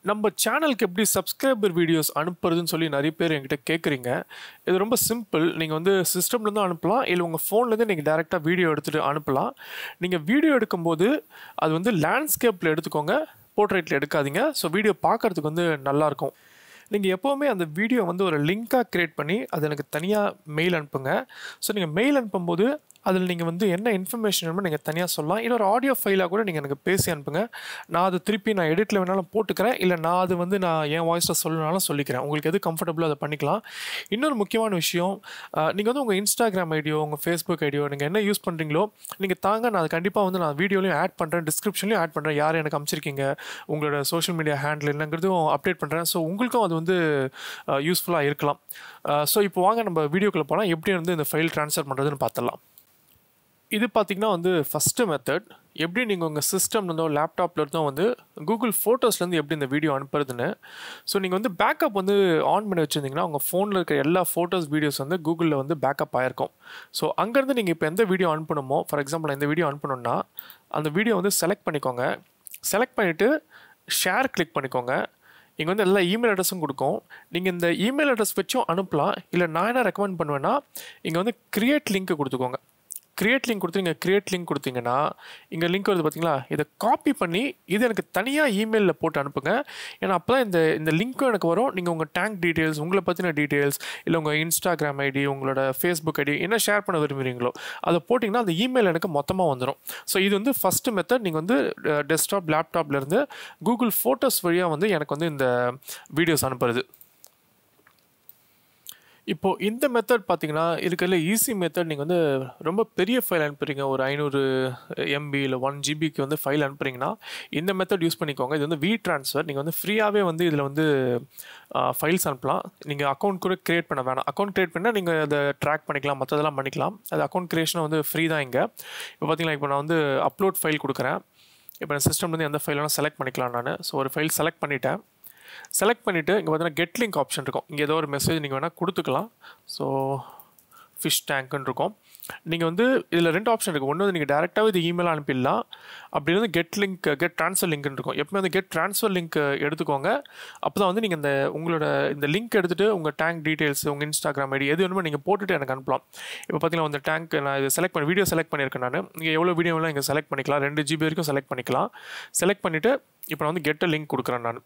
நம்ம சேனலுக்கு எப்படி சப்ஸ்கிரைபர் வீடியோஸ் அனுப்புறதுன்னு சொல்லி நிறைய பேர் என்கிட்ட கேட்குறீங்க இது ரொம்ப சிம்பிள் நீங்கள் வந்து சிஸ்டம்லேருந்து அனுப்பலாம் இல்லை உங்கள் ஃபோன்லேருந்து நீங்கள் டேரெக்டாக வீடியோ எடுத்துகிட்டு அனுப்பலாம் நீங்கள் வீடியோ எடுக்கும்போது அது வந்து லேண்ட்ஸ்கேப்பில் எடுத்துக்கோங்க போர்ட்ரேட்டில் எடுக்காதீங்க ஸோ வீடியோ பார்க்குறதுக்கு வந்து நல்லாயிருக்கும் நீங்கள் எப்போவுமே அந்த வீடியோ வந்து ஒரு லிங்காக க்ரியேட் பண்ணி அது எனக்கு தனியாக மெயில் அனுப்புங்க ஸோ நீங்கள் மெயில் அனுப்பும்போது அதில் நீங்கள் வந்து என்ன இன்ஃபர்மேஷன் வேணுமோ நீங்கள் தனியாக சொல்லலாம் இல்லை ஒரு ஆடியோ ஃபைலாக கூட நீங்கள் எனக்கு பேசி அனுப்புங்க நான் அது திருப்பி நான் எடிட்டில் வேணாலும் போட்டுக்கிறேன் இல்லை நான் அது வந்து நான் என் வாய்ஸில் சொல்லணும்னாலும் சொல்லிக்கிறேன் உங்களுக்கு எது கம்ஃபர்டபுளோ அதை பண்ணிக்கலாம் இன்னொரு முக்கியமான விஷயம் நீங்கள் வந்து உங்கள் இன்ஸ்டாகிராம் ஐடியோ உங்கள் ஃபேஸ்புக் ஐடியோ நீங்கள் என்ன யூஸ் பண்ணுறீங்களோ நீங்கள் தாங்க நான் அது கண்டிப்பாக வந்து நான் வீடியோலையும் ஆட் பண்ணுறேன் டிஸ்கிரிப்ஷன்லையும் ஆட் பண்ணுறேன் யார் எனக்கு அமைச்சிருக்கீங்க உங்களோட சோஷியல் மீடியா ஹேண்டில் என்னங்கிறதும் அப்டேட் பண்ணுறேன் ஸோ உங்களுக்கும் அது வந்து யூஸ்ஃபுல்லாக இருக்கலாம் ஸோ இப்போ வாங்க நம்ம வீடியோக்குள்ளே போனால் எப்படி வந்து இந்த ஃபைல் ட்ரான்ஸ்ஃபர் பண்ணுறதுன்னு பார்த்துடலாம் இது பார்த்திங்கன்னா வந்து ஃபஸ்ட்டு மெத்தட் எப்படி நீங்கள் உங்கள் சிஸ்டம்லேருந்தோ லேப்டாப்ல இருந்தோ வந்து கூகுள் ஃபோட்டோஸ்லேருந்து எப்படி இந்த வீடியோ அனுப்புறதுன்னு ஸோ நீங்கள் வந்து பேக்கப் வந்து ஆன் பண்ணி வச்சுருந்தீங்கன்னா உங்கள் ஃபோனில் இருக்க எல்லா ஃபோட்டோஸ் வீடியோஸ் வந்து கூகுளில் வந்து பேக்கப் ஆயிருக்கும் ஸோ அங்கேருந்து நீங்கள் இப்போ எந்த வீடியோ அனுப்பணுமோ ஃபார் எக்ஸாம்பிள் இந்த வீடியோ அனுப்பணும்னா அந்த வீடியோ வந்து செலக்ட் பண்ணிக்கோங்க செலக்ட் பண்ணிவிட்டு ஷேர் கிளிக் பண்ணிக்கோங்க இங்கே வந்து எல்லா இமெயில் அட்ரஸும் கொடுக்கும் நீங்கள் இந்த இமெயில் அட்ரஸ் வச்சும் அனுப்பலாம் இல்லை நான் என்ன ரெக்கமெண்ட் பண்ணுவேன்னா இங்கே வந்து க்ரியேட் லிங்க் கொடுத்துக்கோங்க கிரியேட் லிங்க் கொடுத்து நீங்கள் கிரியேட் லிங்க் கொடுத்தீங்கன்னா இங்கே லிங்க் வருது பார்த்தீங்களா இதை காப்பி பண்ணி இது எனக்கு தனியாக இமெயிலில் போட்டு அனுப்புங்க ஏன்னா அப்போ தான் இந்த இந்த லிங்க்கும் எனக்கு வரும் நீங்கள் உங்கள் டேங்க் டீட்டெயில்ஸ் உங்களை பற்றின டீட்டெயில்ஸ் இல்லை உங்கள் இன்ஸ்டாகிராம் ஐடி உங்களோட ஃபேஸ்புக் ஐடி என்ன ஷேர் பண்ண விரும்புகிறீங்களோ அதை போட்டிங்கன்னா அந்த இமெயில் எனக்கு மொத்தமாக வந்துடும் ஸோ இது வந்து ஃபஸ்ட்டு மெத்தட் நீங்கள் வந்து டெஸ்க்டாப் லேப்டாப்லேருந்து கூகுள் ஃபோட்டோஸ் வழியாக வந்து எனக்கு வந்து இந்த வீடியோஸ் அனுப்புறது இப்போது இந்த மெத்தட் பார்த்தீங்கன்னா இருக்கிறதுல ஈஸி மெத்தட் நீங்கள் வந்து ரொம்ப பெரிய ஃபைல் அனுப்புறீங்க ஒரு ஐநூறு எம்பி இல்லை ஒன் ஜிபிக்கு வந்து ஃபைல் அனுப்புறீங்கன்னா இந்த மெத்தட் யூஸ் பண்ணிக்கோங்க இது வந்து வி ட்ரான்ஸ்ஃபர் நீங்கள் வந்து ஃப்ரீயாகவே வந்து இதில் வந்து ஃபைல்ஸ் அனுப்பலாம் நீங்கள் அக்கௌண்ட் கூட க்ரியேட் பண்ண வேணாம் அக்கௌண்ட் க்ரியேட் பண்ணால் நீங்கள் அதை ட்ராக் பண்ணிக்கலாம் மற்றதெல்லாம் பண்ணிக்கலாம் அது அக்கௌண்ட் க்ரியேஷன் வந்து ஃப்ரீ தான் இங்கே இப்போ பார்த்தீங்கன்னா இப்போ நான் வந்து அப்லோட் ஃபைல் கொடுக்குறேன் இப்போ நான் சிஸ்டம்லேருந்து எந்த ஃபைல் வேணால் செலக்ட் பண்ணிக்கலாம் நான் ஸோ ஒரு ஃபைல் செலக்ட் பண்ணிட்டேன் செலக்ட் பண்ணிவிட்டு இங்கே பார்த்தீங்கன்னா கெட் லிங்க் ஆப்ஷன் இருக்கும் இங்கே ஏதோ ஒரு மெசேஜ் நீங்கள் வேணால் கொடுத்துக்கலாம் ஸோ ஃபிஷ் டேங்க்குன்னு இருக்கும் நீங்கள் வந்து இதில் ரெண்டு ஆப்ஷன் இருக்குது ஒன்று வந்து நீங்கள் டேரெக்டாகவே இது இமெயில் அனுப்பிடலாம் அப்படி வந்து கெட் லிங்க் கெட் ட்ரான்ஸ்ஃபர் லிங்க்னு இருக்கும் எப்பவுமே வந்து கெட் ட்ரான்ஸ்ஃபர் லிங்க் எடுத்துக்கோங்க அப்போ தான் வந்து நீங்கள் இந்த உங்களோட இந்த லிங்க் எடுத்துகிட்டு உங்கள் டேங்க் டீட்டெயில்ஸ் உங்கள் இன்ஸ்டாகிராம் ஐடி எது வேணுமோ நீங்கள் போட்டுட்டு எனக்கு அனுப்பலாம் இப்போ பார்த்தீங்கன்னா இந்த டேங்க் நான் இது செலக்ட் பண்ணி வீடியோ செலக்ட் பண்ணியிருக்கேன் நான் நீங்கள் எவ்வளோ வீடியோலாம் இங்கே செலக்ட் பண்ணிக்கலாம் ரெண்டு ஜிபி வரைக்கும் செலக்ட் பண்ணிக்கலாம் செலக்ட் பண்ணிவிட்டு இப்போ நான் வந்து கெட்ட லிங்க் கொடுக்குறேன் நான்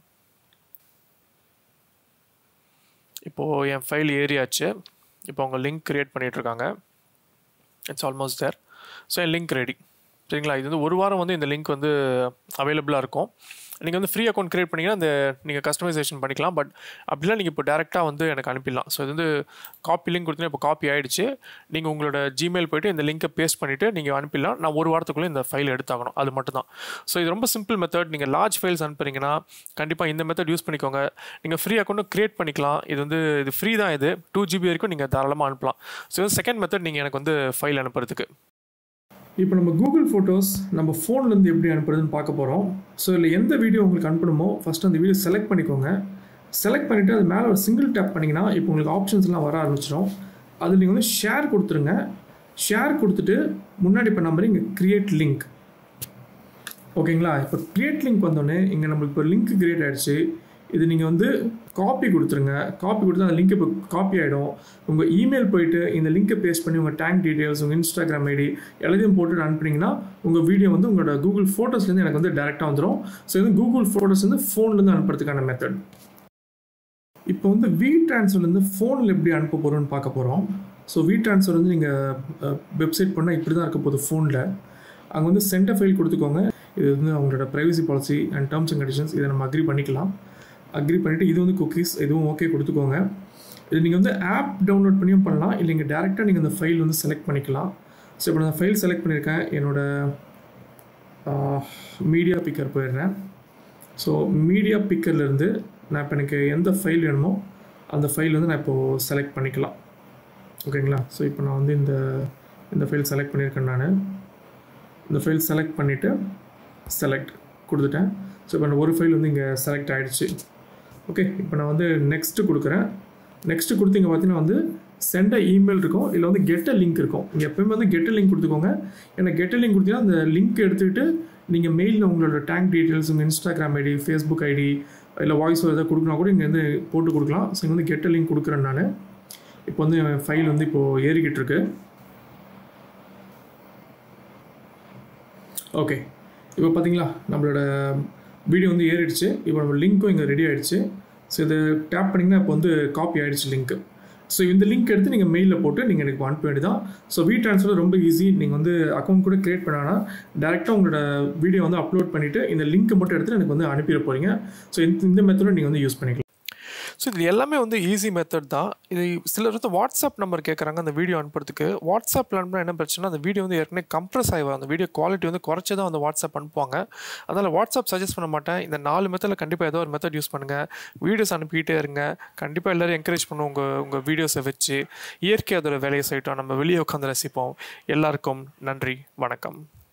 இப்போது என் ஃபைல் ஏறியாச்சு இப்போ அவங்க லிங்க் க்ரியேட் பண்ணிகிட்ருக்காங்க இட்ஸ் ஆல்மோஸ்ட் தேர் ஸோ என் லிங்க் ரெடி சரிங்களா இது வந்து ஒரு வாரம் வந்து இந்த லிங்க் வந்து அவைலபிளாக இருக்கும் நீங்கள் வந்து ஃப்ரீ அக்கௌண்ட் க்ரியேட் பண்ணிங்கன்னா அந்த நீங்கள் கஸ்டமைசேஷன் பண்ணிக்கலாம் பட் அப்படிலாம் நீங்கள் இப்போ டேரெக்டாக வந்து எனக்கு அனுப்பிடலாம் ஸோ இது வந்து காப்பி லிங்க் கொடுத்தீங்கன்னா இப்போ காப்பி ஆகிடுச்சு நீங்கள் உங்களோட ஜிமெயில் போய்ட்டு இந்த லிங்கை பேஸ்ட் பண்ணிவிட்டு நீங்கள் அனுப்பிடலாம் நான் ஒரு வாரத்துக்குள்ளே இந்த ஃபைல் எடுத்தாகணும் அது மட்டும் தான் ஸோ இது ரொம்ப சிம்பிள் மெத்தட் நீங்கள் லார்ஜ் ஃபைல்ஸ் அனுப்புறீங்கன்னா கண்டிப்பாக இந்த மெத்தட் யூஸ் பண்ணிக்கோங்க நீங்கள் ஃப்ரீ அக்கௌண்ட்டும் க்ரியேட் பண்ணிக்கலாம் இது வந்து இது ஃப்ரீ தான் இது டூ ஜிபி வரைக்கும் நீங்கள் தாராளமாக அனுப்பலாம் ஸோ செகண்ட் மெத்தட் நீங்கள் எனக்கு வந்து ஃபைல் அனுப்புறதுக்கு இப்போ நம்ம கூகுள் ஃபோட்டோஸ் நம்ம ஃபோன்லேருந்து எப்படி அனுப்புறதுன்னு பார்க்க போகிறோம் ஸோ இதில் எந்த வீடியோ உங்களுக்கு அனுப்பணுமோ ஃபஸ்ட்டு அந்த வீடியோ செலக்ட் பண்ணிக்கோங்க செலக்ட் பண்ணிவிட்டு அது மேலே ஒரு சிங்கிள் டேப் பண்ணிங்கன்னா இப்போ உங்களுக்கு ஆப்ஷன்ஸ்லாம் வர ஆரம்பிச்சிடும் அதில் நீங்கள் வந்து ஷேர் கொடுத்துருங்க ஷேர் கொடுத்துட்டு முன்னாடி இப்போ நம்பர் இங்கே க்ரியேட் லிங்க் ஓகேங்களா இப்போ க்ரியேட் லிங்க் வந்தோடனே இங்கே நம்மளுக்கு இப்போ லிங்க் க்ரியேட் ஆகிடுச்சு இது நீங்கள் வந்து காப்பி கொடுத்துருங்க காப்பி கொடுத்து அந்த லிங்க் இப்போ காப்பி ஆகிடும் உங்கள் இமெயில் போயிட்டு இந்த லிங்க்கை பேஸ்ட் பண்ணி உங்கள் டேங்க் டீட்டெயில்ஸ் உங்கள் இன்ஸ்டாகிராம் ஐடி எல்லாத்தையும் போட்டு அனுப்புனீங்கன்னா உங்கள் வீடியோ வந்து உங்களோட கூகுள் ஃபோட்டோஸ்லேருந்து எனக்கு வந்து டேரெக்டாக வந்துடும் ஸோ இது கூகுள் ஃபோட்டோஸ் வந்து ஃபோன்லேருந்து அனுப்புறதுக்கான மெத்தட் இப்போ வந்து வி ட்ரான்ஸ்ஃபர்லேருந்து ஃபோனில் எப்படி அனுப்ப போகிறோம்னு பார்க்க போகிறோம் ஸோ வி ட்ரான்ஸ்ஃபர் வந்து நீங்கள் வெப்சைட் பண்ணால் இப்படி தான் இருக்க போகுது ஃபோனில் அங்கே வந்து சென்டர் ஃபைல் கொடுத்துக்கோங்க இது வந்து அவங்களோட privacy policy and terms and conditions இதை நம்ம அக்ரி பண்ணிக்கலாம் அக்ரி பண்ணிவிட்டு இது வந்து குக்கீஸ் இதுவும் ஓகே கொடுத்துக்கோங்க இது நீங்கள் வந்து ஆப் டவுன்லோட் பண்ணியும் பண்ணலாம் இல்லை நீங்கள் டேரெக்டாக நீங்கள் அந்த ஃபைல் வந்து செலக்ட் பண்ணிக்கலாம் ஸோ இப்போ நான் ஃபைல் செலக்ட் பண்ணியிருக்கேன் என்னோடய மீடியா பிக்கர் போயிடுறேன் ஸோ மீடியா பிக்கர்லேருந்து நான் இப்போ எனக்கு எந்த ஃபைல் வேணுமோ அந்த ஃபைல் வந்து நான் இப்போது செலக்ட் பண்ணிக்கலாம் ஓகேங்களா ஸோ இப்போ நான் வந்து இந்த இந்த ஃபைல் செலக்ட் பண்ணியிருக்கேன் நான் இந்த ஃபைல் செலக்ட் பண்ணிவிட்டு செலக்ட் கொடுத்துட்டேன் ஸோ இப்போ அந்த ஒரு ஃபைல் வந்து இங்கே செலக்ட் ஆகிடுச்சு ஓகே இப்போ நான் வந்து நெக்ஸ்ட்டு கொடுக்குறேன் நெக்ஸ்ட்டு கொடுத்தீங்க பார்த்தீங்கன்னா வந்து சென்ட இமெயில் இருக்கும் இல்லை வந்து கெட்ட லிங்க் இருக்கும் நீங்கள் எப்பயுமே வந்து கெட்ட லிங்க் கொடுத்துக்கோங்க ஏன்னா கெட்ட லிங்க் கொடுத்தீங்கன்னா அந்த லிங்க் எடுத்துக்கிட்டு நீங்கள் மெயிலில் உங்களோட டேங்க் டீட்டெயில்ஸ் உங்கள் இன்ஸ்டாகிராம் ஐடி ஃபேஸ்புக் ஐடி இல்லை வாய்ஸ் எதாவது கொடுக்கணும் கூட இங்கே வந்து போட்டு கொடுக்கலாம் ஸோ இங்கே வந்து கெட்ட லிங்க் கொடுக்குறேன் நான் இப்போ வந்து ஃபைல் வந்து இப்போது ஏறிக்கிட்டு இருக்கு ஓகே இப்போ பார்த்தீங்களா நம்மளோட வீடியோ வந்து ஏறிடுச்சு இப்போ நம்ம லிங்க்கும் இங்கே ரெடி ஆகிடுச்சு ஸோ இதை டேப் பண்ணிங்கன்னா இப்போ வந்து காப்பி ஆகிடுச்சு லிங்க்கு ஸோ இந்த லிங்க் எடுத்து நீங்கள் மெயிலில் போட்டு நீங்கள் எனக்கு அனுப்ப வேண்டியதான் ஸோ வீ ட்ரான்ஸ்ஃபர் ரொம்ப ஈஸி நீங்கள் வந்து அக்கௌண்ட் கூட க்ரியேட் பண்ணாங்கன்னா டேரெக்டாக உங்களோட வீடியோ வந்து அப்லோட் பண்ணிவிட்டு இந்த லிங்க்கை மட்டும் எடுத்து எனக்கு வந்து அனுப்பிட போகிறீங்க ஸோ இந்த இந்த மெத்தடை நீங்கள் வந்து யூஸ் பண்ணிக்கலாம் ஸோ இது எல்லாமே வந்து ஈஸி மெத்தட் தான் இது சிலர் வந்து வாட்ஸ்அப் நம்பர் கேட்குறாங்க அந்த வீடியோ அனுப்புறதுக்கு வாட்ஸ்அப்பில் அனுப்புனா என்ன பிரச்சனை அந்த வீடியோ வந்து ஏற்கனவே கம்ப்ரஸ் ஆகி வரும் அந்த வீடியோ குவாலிட்டி வந்து குறைச்சி தான் வந்து வாட்ஸ்அப் அனுப்புவாங்க அதனால் வாட்ஸ்அப் சஜஸ்ட் பண்ண மாட்டேன் இந்த நாலு மெத்தடில் கண்டிப்பாக ஏதோ ஒரு மெத்தட் யூஸ் பண்ணுங்கள் வீடியோஸ் அனுப்பிக்கிட்டே இருங்க கண்டிப்பாக எல்லோரும் என்கரேஜ் பண்ணுவோம் உங்கள் உங்கள் வீடியோஸை வச்சு இயற்கை அதோட வேலையை செய்யட்டும் நம்ம வெளியே உட்காந்து ரசிப்போம் எல்லாருக்கும் நன்றி வணக்கம்